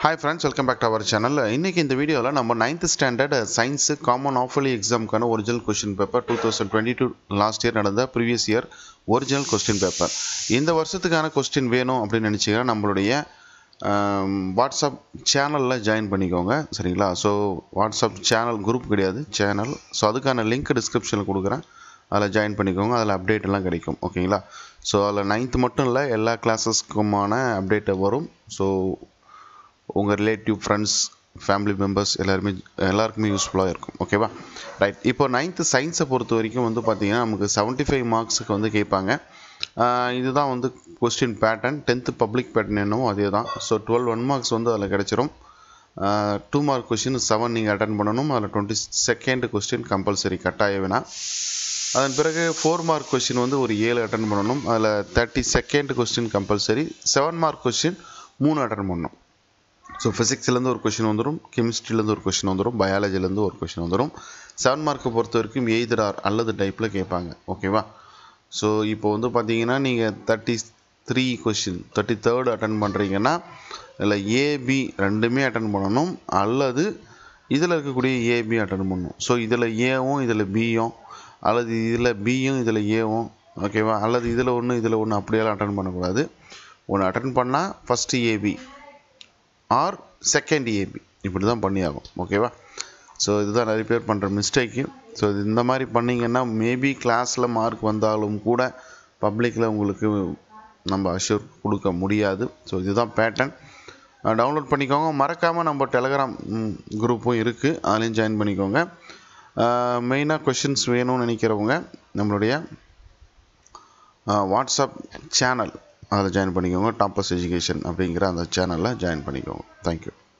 hi friends welcome back to our channel இன்றைக்கி இந்த வீடியோவில் நம்ம ninth standard science common half yearly எக்ஸாமுக்கான original question paper two thousand twenty two last year நடந்த previous year original question paper இந்த வருஷத்துக்கான question வேணும் அப்படின்னு நினச்சிங்கன்னா நம்மளுடைய ஆம், வாட்ஸ்அப் சேனலில் ஜாயின் பண்ணிக்கோங்க சரிங்களா ஸோ வாட்ஸ்அப் சேனல் குரூப் கிடையாது சேனல் ஸோ அதுக்கான லிங்க் டிஸ்கிரிப்ஷனில் கொடுக்குறேன் அதில் ஜாயின் பண்ணிக்கோங்க அதில் அப்டேட் எல்லாம் கிடைக்கும் ஓகேங்களா ஸோ அதில் நைன்த் மட்டும் இல்லை எல்லா கிளாஸஸ்க்குமான அப்டேட் வரும் ஸோ உங்கள் ரிலேட்டிவ் ஃப்ரெண்ட்ஸ் ஃபேமிலி மெம்பர்ஸ் எல்லாருமே எல்லாருக்குமே யூஸ்ஃபுல்லாக இருக்கும் ஓகேவா ரைட் இப்போ நைன்த்து சயின்ஸை பொறுத்த வரைக்கும் வந்து பார்த்தீங்கன்னா நமக்கு செவன்ட்டி ஃபைவ் மார்க்ஸுக்கு வந்து கேட்பாங்க ஆஹ் இதுதான் வந்து question pattern tenth public pattern என்னவோ அதே தான் ஸோ டுவெல் ஒன் மார்க்ஸ் வந்து அதில் கிடச்சிரும் டூ மார்க் கொஸ்டின் செவன் நீங்கள் அட்டன் பண்ணணும் அதில் டுவெண்ட்டி செகண்ட் கொஸ்டின் கம்பல்சரி கட்டாய வேணா அதன் பிறகு ஃபோர் மார்க் கொஸ்டின் வந்து ஒரு ஏழு அட்டன் பண்ணணும் அதில் thirty second question compulsory seven mark question மூணு அட்டன் பண்ணணும் ஸோ ஃபிசிக்ஸ்லேருந்து ஒரு கொஷின் வந்துடும் கெமிஸ்ட்ரிலேருந்து ஒரு கொஷின் வந்துடும் பயாலஜிலேருந்து ஒரு கொஷின் வந்துடும் செவன் மார்க்கை பொறுத்த வரைக்கும் எய்தர் ஆர் அல்லது டைப்பில் கேட்பாங்க ஓகேவா ஸோ இப்போ வந்து பார்த்தீங்கன்னா நீங்கள் thirty three question thirty third attend பண்ணுறீங்கன்னா இல்லை ஏபி ரெண்டுமே அட்டன் பண்ணணும் அல்லது இதில் இருக்கக்கூடிய ஏபி அட்டன் பண்ணணும் ஸோ இதில் ஏவும் இதில் பியும் அல்லது இதில் பியும் இதில் ஏவும் ஓகேவா அல்லது இதில் ஒன்று இதில் ஒன்று அப்படியெல்லாம் அட்டன் பண்ணக்கூடாது ஒன்று அட்டன் பண்ணால் first A B or second A B இப்படி தான் பண்ணி ஆகும் ஓகேவா ஸோ இதுதான் நிறைய பேர் பண்ணுற மிஸ்டேக்கு ஸோ இது இந்த மாதிரி பண்ணிங்கன்னா மேபி கிளாஸில் மார்க் வந்தாலும் கூட பப்ளிக்கில் உங்களுக்கு நம்ம அஷ்யூர் கொடுக்க முடியாது ஸோ இதுதான் பேட்டர்ன் டவுன்லோட் பண்ணிக்கோங்க மறக்காமல் நம்ம டெலகிராம் குரூப்பும் இருக்குது அதுலேயும் ஜாயின் பண்ணிக்கோங்க மெயினாக கொஷின்ஸ் வேணும்னு நினைக்கிறவங்க நம்மளுடைய வாட்ஸ்அப் சேனல் அதில் ஜாயின் பண்ணிக்கோங்க டாப்பஸ் எஜுகேஷன் அப்படிங்கிற அந்த சேனலில் ஜாயின் பண்ணிக்கோங்க தேங்க்யூ